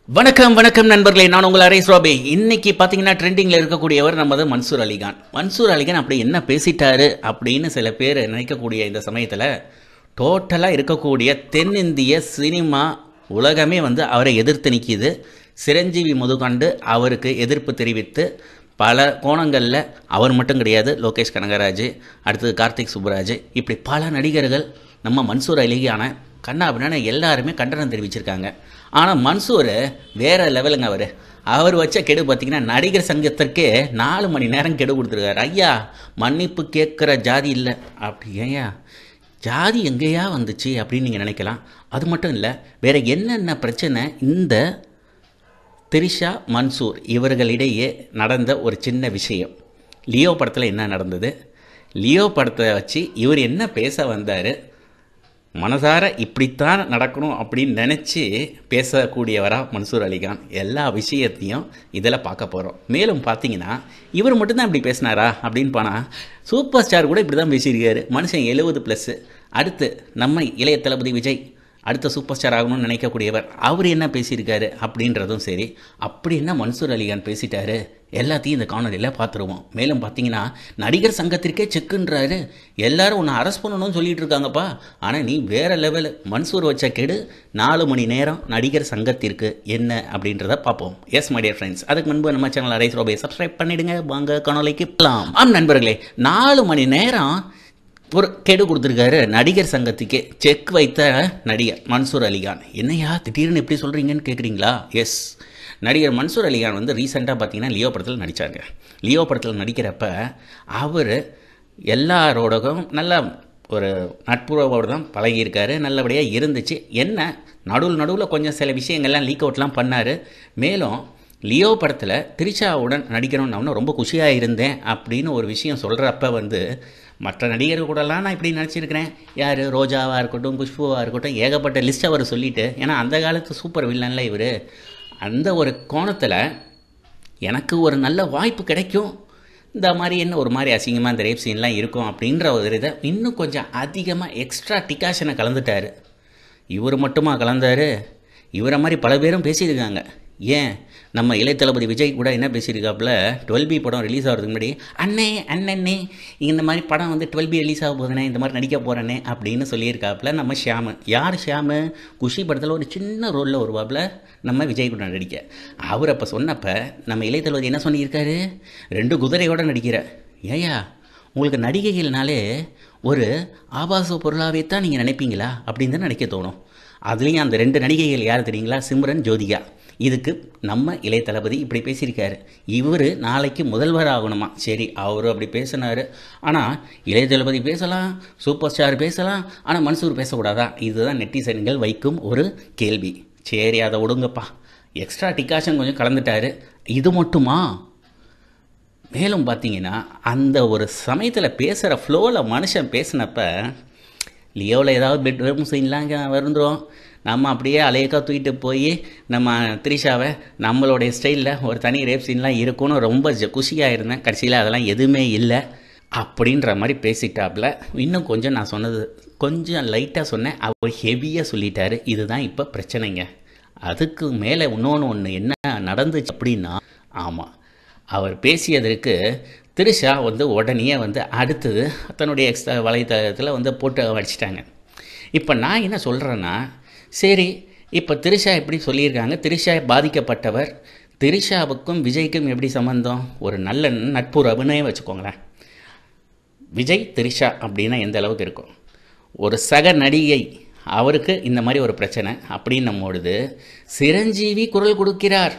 வணக்கம் வணக்கம் நண்பர்களே நான் உங்கள் அரேஸ் ரோபே இன்னைக்கு பார்த்தீங்கன்னா ட்ரெண்டிங்கில் இருக்கக்கூடியவர் நமது மன்சூர் அலிகான் மன்சூர் அலிகான் அப்படி என்ன பேசிட்டாரு அப்படின்னு சில பேர் நினைக்கக்கூடிய இந்த சமயத்தில் டோட்டலாக இருக்கக்கூடிய தென்னிந்திய சினிமா உலகமே வந்து அவரை எதிர்த்து நிற்கிது சிரஞ்சீவி முதுகண்டு அவருக்கு எதிர்ப்பு தெரிவித்து பல கோணங்களில் அவர் மட்டும் கிடையாது லோகேஷ் கனகராஜ் அடுத்தது கார்த்திக் சுப்புராஜ் இப்படி பல நடிகர்கள் நம்ம மன்சூர் அலிகான கண்ணா அப்படின்னா எல்லாருமே கண்டனம் தெரிவிச்சிருக்காங்க ஆனால் மன்சூர் வேற லெவலுங்க அவர் அவர் வச்ச கெடு பார்த்தீங்கன்னா நடிகர் சங்கத்திற்கே நாலு மணி நேரம் கெடு கொடுத்துருக்காரு ஐயா மன்னிப்பு கேட்குற ஜாதி இல்லை அப்படி ஏயா ஜாதி எங்கேயா வந்துச்சு அப்படின்னு நீங்கள் நினைக்கலாம் அது மட்டும் இல்லை வேற என்னென்ன பிரச்சனை இந்த திரிஷா மன்சூர் இவர்களிடையே நடந்த ஒரு சின்ன விஷயம் லியோ படத்தில் என்ன நடந்தது லியோ படத்தை வச்சு இவர் என்ன பேச வந்தார் மனசார இப்படித்தான் நடக்கணும் அப்படின்னு நினச்சி பேசக்கூடியவராக மன்சூர் அலிகான் எல்லா விஷயத்தையும் இதில் பார்க்க போகிறோம் மேலும் பார்த்தீங்கன்னா இவர் மட்டும்தான் இப்படி பேசினாரா அப்படின்னு போனால் சூப்பர் ஸ்டார் கூட இப்படி தான் பேசியிருக்காரு மனுஷன் எழுபது ப்ளஸ்ஸு அடுத்து நம்ம இளைய தளபதி விஜய் அடுத்த சூப்பர் ஸ்டார் ஆகணும்னு நினைக்கக்கூடியவர் அவர் என்ன பேசியிருக்காரு அப்படின்றதும் சரி அப்படி என்ன மன்சூர் அலிகான் பேசிட்டாரு எல்லாத்தையும் இந்த காணொலியில் பார்த்துருவோம் மேலும் பார்த்தீங்கன்னா நடிகர் சங்கத்திற்கே செக்குன்றாரு எல்லாரும் உன்னை அரெஸ்ட் பண்ணணும்னு சொல்லிட்டு இருக்காங்கப்பா ஆனால் நீ வேற லெவலு மன்சூர் வச்ச கெடு நாலு மணி நேரம் நடிகர் சங்கத்திற்கு என்ன அப்படின்றத பார்ப்போம் எஸ் மை டியர் ஃப்ரெண்ட்ஸ் அதுக்கு முன்பு நம்ம சேனல் அரைஸ் ரோபை சப்ஸ்கிரைப் பண்ணிடுங்க வாங்க காணொலிக்கு போகலாம் ஆம் நண்பர்களே நாலு மணி நேரம் ஒரு கெடு கொடுத்துருக்காரு நடிகர் சங்கத்துக்கே செக் வைத்த நடிகர் மன்சூர் அலிகான் என்னையா திடீர்னு எப்படி சொல்கிறீங்கன்னு கேட்குறீங்களா எஸ் நடிகர் மன்சூர் அலிகான் வந்து ரீசெண்டாக பார்த்தீங்கன்னா லியோ படத்தில் நடித்தாங்க லியோ படத்தில் நடிக்கிறப்ப அவர் எல்லாரோடவும் நல்ல ஒரு நட்புறவோடு தான் பழகியிருக்காரு நல்லபடியாக இருந்துச்சு என்ன நடுவில் நடுவில் கொஞ்சம் சில விஷயங்கள்லாம் லீக் அவுட்லாம் பண்ணார் மேலும் லியோ படத்தில் திரிஷாவுடன் நடிக்கணும்னு நான் ரொம்ப குஷியாக இருந்தேன் அப்படின்னு ஒரு விஷயம் சொல்கிறப்ப வந்து மற்ற நடிகர்கள் கூடலாம் நான் இப்படி நினச்சிருக்கிறேன் யார் ரோஜாவாக இருக்கட்டும் குஷ்புவாக இருக்கட்டும் ஏகப்பட்ட லிஸ்ட் அவர் சொல்லிவிட்டு ஏன்னா அந்த காலத்து சூப்பர் வில்லன்ல இவர் அந்த ஒரு கோணத்தில் எனக்கு ஒரு நல்ல வாய்ப்பு கிடைக்கும் இந்த மாதிரி என்ன ஒரு மாதிரி அசிங்கமாக இந்த ரேப் சீன்லாம் இருக்கும் அப்படின்ற ஒரு இதை இன்னும் கொஞ்சம் அதிகமாக எக்ஸ்ட்ரா டிகாஷனை கலந்துட்டார் இவர் மட்டுமா கலந்தார் இவரை மாதிரி பல பேரும் பேசியிருக்காங்க ஏன் நம்ம இளைய தளபதி விஜய் கூட என்ன பேசியிருக்காப்புல டுவெல் பி படம் ரிலீஸ் ஆகிறதுக்கு முன்னாடி அண்ணே அண்ணண்ணே இந்த மாதிரி படம் வந்து டுவெல் பி ரிலீஸ் ஆக போதுனே இந்த மாதிரி நடிக்க போகிறேனே அப்படின்னு சொல்லியிருக்காப்புல நம்ம ஷியாமு யார் ஷியாமு குஷி படத்தில் ஒரு சின்ன ரோலில் வருவாப்புல நம்ம விஜய் கூட நடிக்க அவர் அப்போ சொன்னப்போ நம்ம இளைய தளபதி என்ன சொல்லியிருக்காரு ரெண்டு குதிரையோட நடிக்கிற ஏயா உங்களுக்கு நடிகைகள்னாலே ஒரு ஆபாச பொருளாகவே தான் நீங்கள் நினைப்பீங்களா அப்படின்னு தான் நினைக்க தோணும் அதுலேயும் அந்த ரெண்டு நடிகைகள் யார் தெரியுங்களா சிம்ரன் ஜோதிகா இதுக்கு நம்ம இளைய தளபதி இப்படி பேசியிருக்காரு இவர் நாளைக்கு முதல்வர் ஆகணுமா சரி அவர் அப்படி பேசினார் ஆனால் இளைய தளபதி பேசலாம் சூப்பர் ஸ்டார் பேசலாம் ஆனால் மன்சூர் பேசக்கூடாதா இதுதான் நெட்டிசன்கள் வைக்கும் ஒரு கேள்வி சரி அதை விடுங்கப்பா எக்ஸ்ட்ரா டிகாஷன் கொஞ்சம் கலந்துட்டாரு இது மட்டுமா மேலும் பார்த்தீங்கன்னா அந்த ஒரு சமயத்தில் பேசுகிற ஃப்ளோவில் மனுஷன் பேசினப்ப லியோவில் ஏதாவது பெட்ரூம் சீன்லாம் வந்துடும் நம்ம அப்படியே அலையக்கா தூக்கிட்டு போய் நம்ம த்ரிஷாவை நம்மளுடைய ஸ்டைலில் ஒரு தனி ரேப் சீன்லாம் இருக்கும்னு ரொம்ப குஷியாக இருந்தேன் கடைசியில் அதெல்லாம் எதுவுமே இல்லை அப்படின்ற மாதிரி பேசிட்டாப்புல இன்னும் கொஞ்சம் நான் சொன்னது கொஞ்சம் லைட்டாக சொன்னேன் அவர் ஹெவியாக சொல்லிட்டாரு இதுதான் இப்போ பிரச்சனைங்க அதுக்கு மேலே இன்னொன்று ஒன்று என்ன நடந்துச்சு அப்படின்னா ஆமாம் அவர் பேசியதற்கு திரிஷா வந்து உடனே வந்து அடுத்தது தன்னுடைய எக்ஸ்ட்ரா வலைத்தளத்தில் வந்து போட்டு அடிச்சிட்டாங்க இப்போ நான் என்ன சொல்கிறேன்னா சரி இப்போ திரிஷா எப்படி சொல்லியிருக்காங்க திரிஷா பாதிக்கப்பட்டவர் திரிஷாவுக்கும் விஜய்க்கும் எப்படி சம்மந்தம் ஒரு நல்ல நட்புறவுன்னே வச்சுக்கோங்களேன் விஜய் திரிஷா அப்படின்னா எந்த அளவுக்கு இருக்கும் ஒரு சக நடிகை அவருக்கு இந்த மாதிரி ஒரு பிரச்சனை அப்படின்னும் பொழுது சிரஞ்சீவி குரல் கொடுக்கிறார்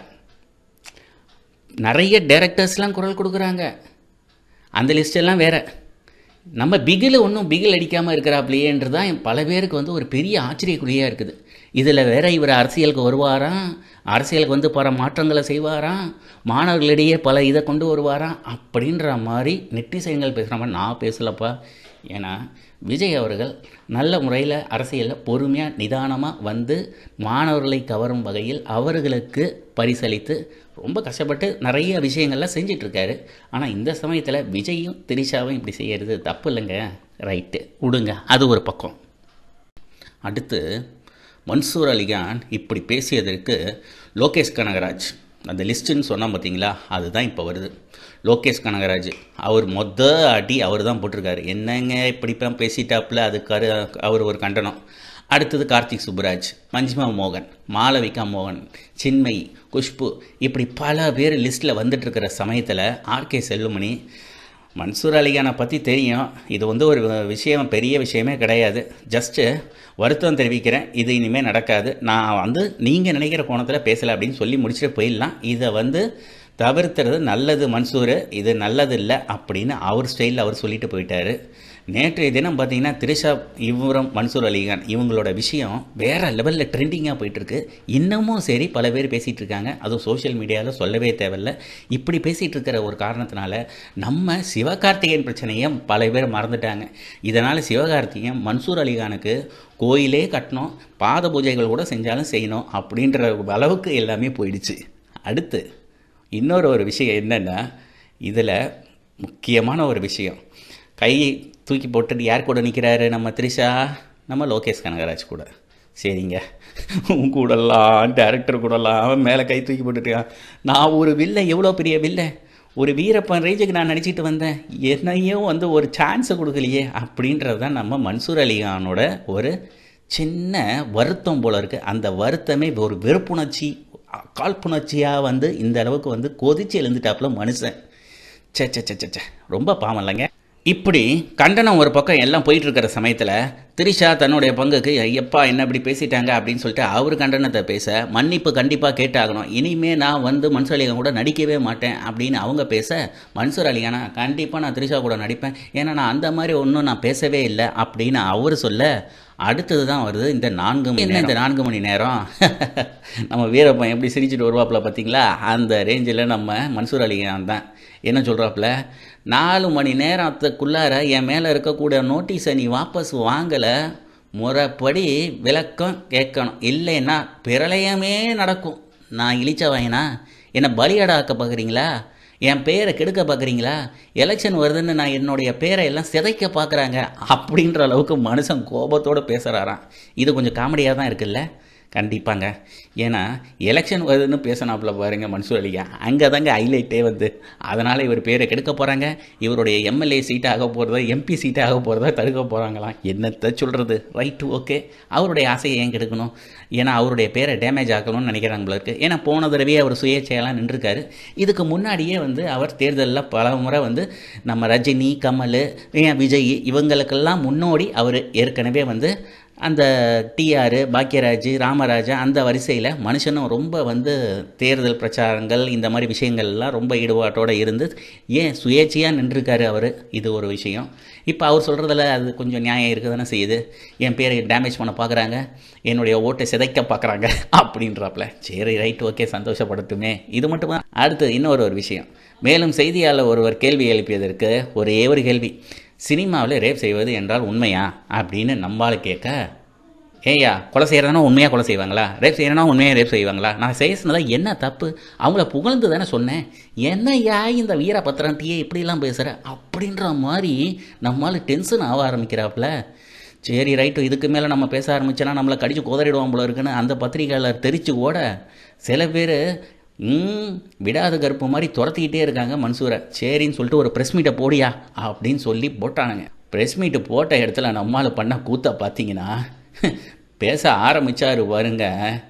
நிறைய டேரக்டர்ஸ்லாம் குரல் கொடுக்குறாங்க அந்த லிஸ்டெல்லாம் வேறு நம்ம பிகில் ஒன்றும் பிகில் அடிக்காமல் இருக்கிறாப்லையேன்றது தான் பல பேருக்கு வந்து ஒரு பெரிய ஆச்சரியக்குறியாக இருக்குது இதில் வேற இவர் அரசியலுக்கு வருவாராம் அரசியலுக்கு வந்து பல மாற்றங்களை செய்வாராம் மாணவர்களிடையே பல இதை கொண்டு வருவாராம் அப்படின்ற மாதிரி நெட்டிசைன்கள் பேசுகிற மாதிரி நான் பேசலப்பா ஏன்னா விஜய் அவர்கள் நல்ல முறையில் அரசியலில் பொறுமையாக நிதானமாக வந்து மாணவர்களை கவரும் வகையில் அவர்களுக்கு பரிசளித்து ரொம்ப கஷ்டப்பட்டு நிறைய விஷயங்கள்லாம் செஞ்சிட்ருக்காரு ஆனால் இந்த சமயத்தில் விஜயும் திரிஷாவும் இப்படி செய்கிறது தப்பு இல்லைங்க ரைட்டு விடுங்க அது ஒரு பக்கம் அடுத்து மன்சூர் அலிகான் இப்படி பேசியதற்கு லோகேஷ் கனகராஜ் அந்த லிஸ்ட்டுன்னு சொன்னால் பார்த்தீங்களா அதுதான் இப்போ வருது லோகேஷ் கனகராஜ் அவர் மொத அடி அவர் தான் போட்டிருக்காரு என்னங்க இப்படிப்பெல்லாம் பேசிட்டாப்புல அதுக்கு அவர் ஒரு கண்டனம் அடுத்தது கார்த்திக் சுப்புராஜ் மஞ்சிமா மோகன் மாளவிகா மோகன் சின்மயி குஷ்பு இப்படி பல பேர் லிஸ்ட்டில் வந்துட்டுருக்கிற சமயத்தில் ஆர்கே செல்லுமணி மன்சூர் அலிகானை பற்றி தெரியும் இது வந்து ஒரு விஷயம் பெரிய விஷயமே கிடையாது ஜஸ்ட்டு வருத்தம் தெரிவிக்கிறேன் இது இனிமேல் நடக்காது நான் வந்து நீங்கள் நினைக்கிற கோணத்தில் பேசலை அப்படின்னு சொல்லி முடிச்சுட்டு போயிடலாம் இதை வந்து தவிர்த்துறது நல்லது மன்சூர் இது நல்லது இல்லை அப்படின்னு அவர் ஸ்டைலில் அவர் சொல்லிட்டு போயிட்டாரு நேற்றைய தினம் பார்த்தீங்கன்னா திரிஷா இவரும் மன்சூர் அலிகான் இவங்களோட விஷயம் வேறு லெவலில் ட்ரெண்டிங்காக போயிட்டுருக்கு இன்னமும் சரி பல பேர் பேசிகிட்டு இருக்காங்க அதுவும் சோஷியல் மீடியாவில் சொல்லவே தேவையில்ல இப்படி பேசிகிட்டு இருக்கிற ஒரு காரணத்தினால நம்ம சிவகார்த்திகேயன் பிரச்சனையை பல பேர் மறந்துட்டாங்க இதனால் சிவகார்த்திகேயன் மன்சூர் அலிகானுக்கு கோயிலே கட்டணும் பாத பூஜைகள் கூட செஞ்சாலும் செய்யணும் அப்படின்ற அளவுக்கு எல்லாமே போயிடுச்சு அடுத்து இன்னொரு ஒரு விஷயம் என்னென்னா இதில் முக்கியமான ஒரு விஷயம் கை தூக்கி போட்டுட்டு யார் கூட நிற்கிறாரு நம்ம த்ரிஷா நம்ம லோகேஷ் கனகராஜ் கூட சரிங்க உன் கூடலாம் டேரக்டர் கூடலாம் மேலே கை தூக்கி போட்டுட்டு நான் ஒரு வில்லை எவ்வளோ பெரிய வில்லை ஒரு வீரப்பன் ரேஞ்சுக்கு நான் நடிச்சிட்டு வந்தேன் என்னையும் வந்து ஒரு சான்ஸை கொடுக்கலையே அப்படின்றது தான் நம்ம மன்சூர் அலிகானோட ஒரு சின்ன வருத்தம் போல இருக்குது அந்த வருத்தமே ஒரு வெறுப்புணர்ச்சி காழ்ப்புணர்ச்சியாக வந்து இந்த அளவுக்கு வந்து கொதிச்சு எழுந்துட்டாப்புல மனுஷன் சே சே சே சே ரொம்ப பாவம் இல்லைங்க இப்படி கண்டனம் ஒரு பக்கம் எல்லாம் போயிட்டு இருக்கிற சமயத்தில் திரிஷா தன்னுடைய பங்குக்கு ஐயப்பா என்ன இப்படி பேசிட்டாங்க அப்படின்னு சொல்லிட்டு அவர் கண்டனத்தை பேச மன்னிப்பு கண்டிப்பாக கேட்டாகணும் இனிமே நான் வந்து மன்சூர் அலிகான் கூட நடிக்கவே மாட்டேன் அப்படின்னு அவங்க பேச மன்சூர் அலிகானா கண்டிப்பாக நான் திரிஷா கூட நடிப்பேன் ஏன்னா நான் அந்த மாதிரி ஒன்றும் நான் பேசவே இல்லை அப்படின்னு அவர் சொல்ல அடுத்தது தான் வருது இந்த நான்கு மணி நேரம் இந்த நான்கு மணி நேரம் நம்ம வீரப்பன் எப்படி சிரிச்சிட்டு வருவாப்புல பார்த்தீங்களா அந்த ரேஞ்சில் நம்ம மன்சூர் அலிகான் தான் என்ன சொல்கிறாப்புல நாலு மணி நேரத்துக்குள்ளார என் மேலே இருக்கக்கூடிய நோட்டீஸை நீ வாபஸ் வாங்கலை முறைப்படி விளக்கம் கேட்கணும் இல்லைன்னா பிரளயமே நடக்கும் நான் இழிச்ச வாங்கினா என்னை பலியடா ஆக்க பார்க்குறீங்களா என் பேரை கெடுக்க பார்க்குறீங்களா எலெக்ஷன் வருதுன்னு நான் என்னுடைய பேரை எல்லாம் சிதைக்க பார்க்குறாங்க அப்படின்ற அளவுக்கு மனுஷன் கோபத்தோடு பேசுகிறாராம் இது கொஞ்சம் காமெடியாக தான் இருக்குல்ல கண்டிப்பாங்க ஏன்னா எலெக்ஷன் வருதுன்னு பேசினாப்புல பாருங்க மன்சூர் அலிகா அங்கே தாங்க ஹைலைட்டே வந்து அதனால் இவர் பேரை கெடுக்க போகிறாங்க இவருடைய எம்எல்ஏ சீட்டாக ஆக போகிறதா எம்பி சீட்டாக ஆக போகிறதா தடுக்க போகிறாங்களாம் என்னத்தை சொல்கிறது ரைட்டு ஓகே அவருடைய ஆசையை ஏன் கெடுக்கணும் ஏன்னா அவருடைய பேரை டேமேஜ் ஆக்கணும்னு நினைக்கிறாங்க போல இருக்கு ஏன்னா போன தடவையே அவர் சுயேட்சையெல்லாம் நின்றுருக்காரு இதுக்கு முன்னாடியே வந்து அவர் தேர்தலில் பல முறை வந்து நம்ம ரஜினி கமல் ஏன் விஜய் இவங்களுக்கெல்லாம் முன்னோடி அவர் ஏற்கனவே வந்து அந்த டிஆர் பாக்யராஜ் ராமராஜா அந்த வரிசையில் மனுஷனும் ரொம்ப வந்து தேர்தல் பிரச்சாரங்கள் இந்த மாதிரி விஷயங்கள்லாம் ரொம்ப ஈடுபாட்டோடு இருந்து ஏன் சுயேட்சையாக நின்றுருக்காரு அவர் இது ஒரு விஷயம் இப்போ அவர் சொல்கிறதுல அது கொஞ்சம் நியாயம் இருக்க தானே செய்யுது என் பேரை டேமேஜ் பண்ண பார்க்குறாங்க என்னுடைய ஓட்டை சிதைக்க பார்க்குறாங்க அப்படின்றாப்புல சரி ரைட் ஓகே சந்தோஷப்படட்டுமே இது மட்டும் தான் அடுத்து இன்னொரு ஒரு விஷயம் மேலும் செய்தியாளர் ஒருவர் கேள்வி எழுப்பியதற்கு ஒரே ஒரு கேள்வி சினிமாவில் ரேப் செய்வது என்றால் உண்மையா அப்படின்னு நம்மளால கேட்க ஏய்யா கொலை செய்கிறதானா உண்மையாக கொலை செய்வாங்களா ரேப் செய்யறனா உண்மையாக ரேப் செய்வாங்களா நான் செய்யறதுனால என்ன தப்பு அவங்கள புகழ்ந்து தானே சொன்னேன் என்னையா இந்த வீரபத்திரன்ட்டியே இப்படிலாம் பேசுகிற அப்படின்ற மாதிரி நம்மளால் டென்ஷன் ஆக ஆரம்பிக்கிறாப்புல சரி ரைட்டு இதுக்கு மேலே நம்ம பேச ஆரம்பிச்சோன்னா நம்மளை கடிச்சு குதறிடுவோம் போல இருக்குன்னு அந்த பத்திரிகையாளர் தெரிச்சு கூட சில பேர் ம் விடாத கருப்பு மாதிரி துரத்திக்கிட்டே இருக்காங்க மன்சூரை சரின்னு சொல்லிட்டு ஒரு ப்ரெஸ் மீட்டை போடியா அப்படின்னு சொல்லி போட்டானுங்க ப்ரெஸ் மீட்டு போட்ட இடத்துல நம்மால் பண்ண கூத்த பார்த்தீங்கன்னா பேச ஆரம்பித்தார் பாருங்க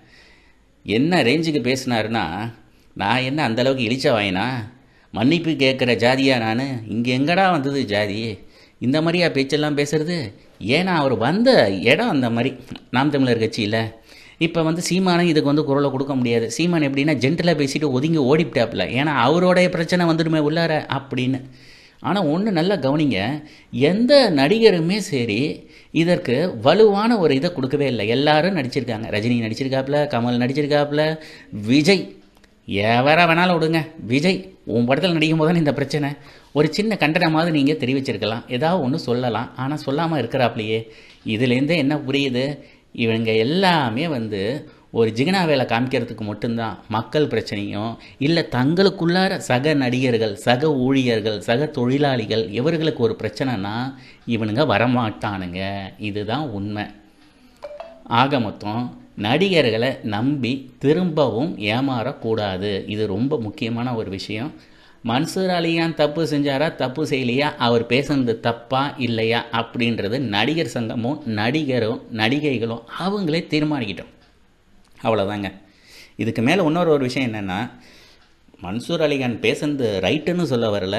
என்ன ரேஞ்சுக்கு பேசினாருன்னா நான் என்ன அந்தளவுக்கு இழிச்ச வாயினா மன்னிப்பு கேட்குற ஜாதியா நான் இங்கே எங்கடா வந்தது ஜாதி இந்த மாதிரியா பேச்செல்லாம் பேசுறது ஏன்னா அவர் வந்த இடம் அந்த மாதிரி நாம் தமிழர் கட்சியில் இப்போ வந்து சீமானும் இதுக்கு வந்து குரலை கொடுக்க முடியாது சீமான் எப்படின்னா ஜென்டலாக பேசிட்டு ஒதுங்கி ஓடிப்பிட்டாப்புல ஏன்னா அவரோடைய பிரச்சனை வந்துடுமே உள்ளார அப்படின்னு ஆனால் ஒன்று நல்லா கவனிங்க எந்த நடிகருமே சரி இதற்கு வலுவான ஒரு இதை கொடுக்கவே இல்லை எல்லாரும் நடிச்சிருக்காங்க ரஜினி நடிச்சிருக்காப்புல கமல் நடிச்சிருக்காப்புல விஜய் எவரா வேணாலும் விடுங்க விஜய் உன் படத்தில் நடிக்கும் போது இந்த பிரச்சனை ஒரு சின்ன கண்டனமாவது நீங்கள் தெரிவிச்சிருக்கலாம் ஏதாவது ஒன்று சொல்லலாம் ஆனால் சொல்லாமல் இருக்கிறாப்லையே இதுலேருந்தே என்ன புரியுது இவங்க எல்லாமே வந்து ஒரு ஜிகனா வேலை காமிக்கிறதுக்கு மட்டும்தான் மக்கள் பிரச்சனையும் இல்லை தங்களுக்குள்ளார சக நடிகர்கள் சக ஊழியர்கள் சக தொழிலாளிகள் இவர்களுக்கு ஒரு பிரச்சனைனா இவனுங்க வரமாட்டானுங்க இதுதான் உண்மை ஆக மொத்தம் நடிகர்களை நம்பி திரும்பவும் ஏமாறக்கூடாது இது ரொம்ப முக்கியமான ஒரு விஷயம் மன்சூர் அலியான் தப்பு செஞ்சாரா தப்பு செய்யலையா அவர் பேசுனது தப்பா இல்லையா அப்படின்றது நடிகர் சங்கமும் நடிகரும் நடிகைகளும் அவங்களே தீர்மானிக்கிட்டோம் அவ்வளோதாங்க இதுக்கு மேலே இன்னொரு ஒரு விஷயம் என்னென்னா மன்சூர் அலிகான் பேசுனது ரைட்டுன்னு சொல்ல வரல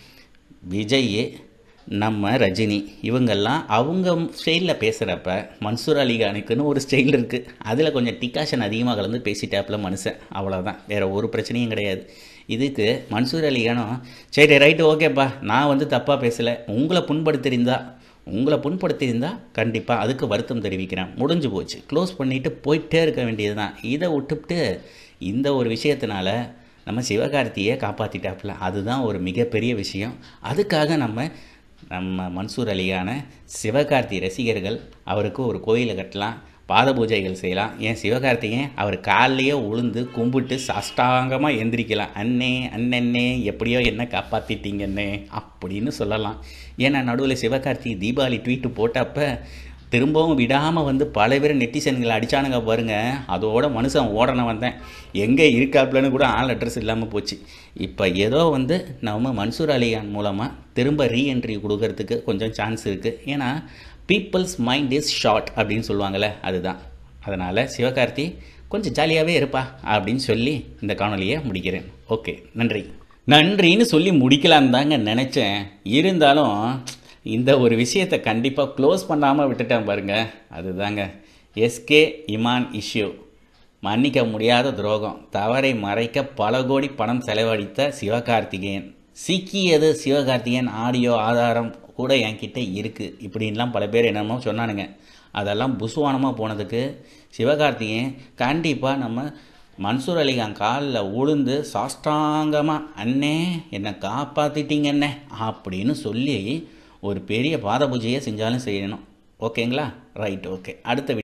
விஜய் நம்ம ரஜினி இவங்கெல்லாம் அவங்க ஸ்டைலில் பேசுகிறப்ப மன்சூர் அலிகானுக்குன்னு ஒரு ஸ்டைல் இருக்குது அதில் கொஞ்சம் டிகாஷன் அதிகமாக கலந்து பேசிட்டாப்புல மனுஷன் அவ்வளோதான் வேறு ஒரு பிரச்சனையும் கிடையாது இதுக்கு மன்சூர் அலிகானும் சரி ரைட்டு ஓகேப்பா நான் வந்து தப்பாக பேசலை உங்களை புண்படுத்தியிருந்தா உங்களை புண்படுத்தியிருந்தா கண்டிப்பாக அதுக்கு வருத்தம் தெரிவிக்கிறேன் முடிஞ்சு போச்சு க்ளோஸ் பண்ணிவிட்டு போயிட்டே இருக்க வேண்டியது தான் இதை விட்டுவிட்டு இந்த ஒரு விஷயத்தினால நம்ம சிவகார்த்தியை காப்பாற்றிட்டாப்புல அதுதான் ஒரு மிகப்பெரிய விஷயம் அதுக்காக நம்ம நம்ம மன்சூர் அலியான சிவகார்த்தி ரசிகர்கள் அவருக்கு ஒரு கோயிலை கட்டலாம் பாத பூஜைகள் செய்யலாம் ஏன் சிவகார்த்திகேயன் அவர் காலையே உளுந்து கும்பிட்டு சாஷ்டாங்கமாக எந்திரிக்கலாம் அண்ணே அண்ணன்னே எப்படியோ என்ன காப்பாற்றிட்டீங்கண்ணே அப்படின்னு சொல்லலாம் ஏன்னா நடுவில் சிவகார்த்தி தீபாவளி ட்வீட்டு போட்டப்ப திரும்பவும் விடாமல் வந்து பல பேர் நெட்டிசன்களை அடித்தானுங்க பாருங்க அதோட மனுஷன் ஓடன வந்தேன் எங்கே இருக்காப்லன்னு கூட ஆள் அட்ரஸ் இல்லாமல் போச்சு இப்போ ஏதோ வந்து நம்ம மன்சூர் அலிகான் மூலமாக திரும்ப ரீஎன்ட்ரி கொடுக்கறதுக்கு கொஞ்சம் சான்ஸ் இருக்குது ஏன்னா பீப்புள்ஸ் மைண்ட் இஸ் ஷார்ட் அப்படின்னு சொல்லுவாங்கள்ல அதுதான் அதனால் சிவகார்த்தி கொஞ்சம் ஜாலியாகவே இருப்பா அப்படின்னு சொல்லி இந்த காணொலியை முடிக்கிறேன் ஓகே நன்றி நன்றின்னு சொல்லி முடிக்கலான்னு தாங்க நினச்சேன் இருந்தாலும் இந்த ஒரு விஷயத்தை கண்டிப்பாக க்ளோஸ் பண்ணாமல் விட்டுட்டேன் பாருங்க அதுதாங்க எஸ்கே இமான் இஷ்யூ மன்னிக்க முடியாத துரோகம் தவறை மறைக்க பல கோடி பணம் செலவழித்த சிவகார்த்திகேயன் சிக்கியது சிவகார்த்திகேயன் ஆடியோ ஆதாரம் கூட என்கிட்ட இருக்குது இப்படின்லாம் பல பேர் என்னமோ சொன்னானுங்க அதெல்லாம் புசுவானமாக போனதுக்கு சிவகார்த்திகேயன் கண்டிப்பாக நம்ம மன்சூர் அலிகான் காலில் உளுந்து சாஷ்டாங்கமாக அண்ணே என்னை காப்பாற்றிட்டீங்க அண்ணே அப்படின்னு சொல்லி ஒரு பெரிய பாத பூஜையை செஞ்சாலும் செய்யணும் ஓகேங்களா ரைட் ஓகே அடுத்த